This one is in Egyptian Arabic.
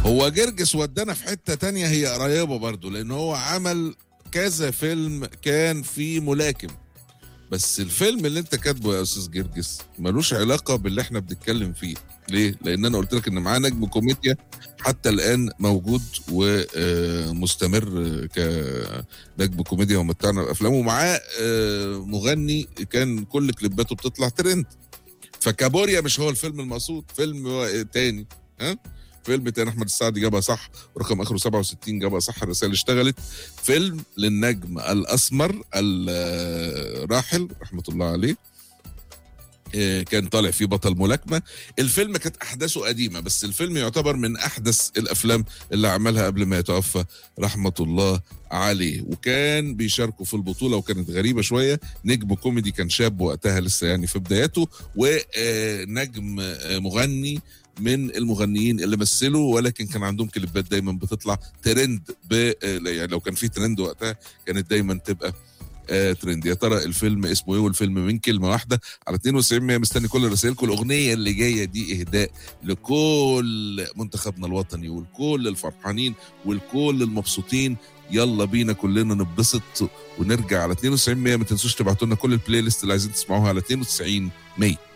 هو جرجس ودانا في حته تانية هي قريبه برضو لان هو عمل كذا فيلم كان فيه ملاكم بس الفيلم اللي انت كاتبه يا استاذ جرجس ملوش علاقه باللي احنا بنتكلم فيه ليه؟ لان انا قلت لك ان معاه نجم كوميديا حتى الان موجود ومستمر كنجم كوميديا ومتعنا بافلامه ومعاه آه، مغني كان كل كليباته بتطلع ترند فكابوريا مش هو الفيلم المقصود فيلم تاني ها فيلم تاني احمد السعدي جابها صح ورقم اخره 67 جابها صح الرسائل اشتغلت فيلم للنجم الاسمر الراحل رحمه الله عليه آه، كان طالع فيه بطل ملاكمه الفيلم كانت احداثه قديمه بس الفيلم يعتبر من احدث الافلام اللي عملها قبل ما يتوفى رحمه الله عليه وكان بيشاركوا في البطوله وكانت غريبه شويه نجم كوميدي كان شاب وقتها لسه يعني في بداياته ونجم آه، مغني من المغنيين اللي مثلوا ولكن كان عندهم كليبات دايما بتطلع ترند ب آه، يعني لو كان في ترند وقتها كانت دايما تبقى آه ترند يا ترى الفيلم اسمه ايه والفيلم من كلمه واحده على 92 100 مستني كل رسائلكم الاغنيه اللي جايه دي اهداء لكل منتخبنا الوطني ولكل الفرحانين ولكل المبسوطين يلا بينا كلنا نتبسط ونرجع على 92 100 ما تنسوش تبعتوا لنا كل البلاي ليست اللي عايزين تسمعوها على 92 100